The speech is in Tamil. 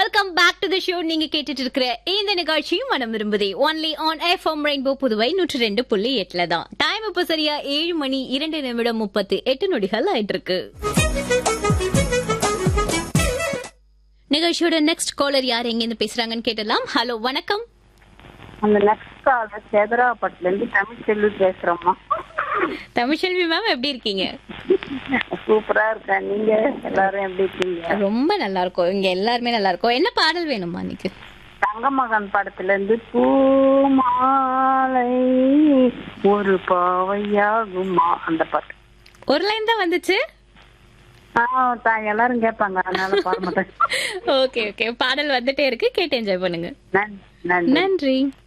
welcome back to the show நீங்க கேட்டுட்டு இருக்கிற இந்த நிகழ்ச்சி மனம் விரும்புதே only on FM rainbow Puduvai நூற்றி ரெண்டு புள்ளி எட்டுல தான் டைம் இப்ப சரியா ஏழு மணி இரண்டு நிமிடம் முப்பத்து எட்டு நொடிகள் ஆயிட்டு இருக்கு நிகழ்ச்சியோட நெக்ஸ்ட் காலர் யார் எங்க இருந்து பேசுறாங்கன்னு கேட்டலாம் ஹலோ வணக்கம் அந்த நெக்ஸ்ட் கால சேதராப்பட்டுல இருந்து தமிழ் செல்வி பேசுறோம்மா தமிழ்செல்வி மேம் எப்படி இருக்கீங்க சூப்பரா இருக்கேன் நீங்க எல்லாரும் எப்படி இருக்கீங்க ரொம்ப நல்லா இருக்கும் இங்க எல்லாருமே நல்லா இருக்கும் என்ன பாடல் வேணுமா இன்னைக்கு தங்கமகன் படத்துல இருந்து பூமாலை ஒரு பாவையாகுமா அந்த பாட்டு ஒரு லைன் தான் வந்துச்சு ஆஹ் தான் எல்லாரும் கேட்பாங்க அதனால பாட மாட்டேன் ஓகே ஓகே பாடல் வந்துட்டே இருக்கு கேட்டு என்ஜாய் பண்ணுங்க நன்றி நன்றி நன்றி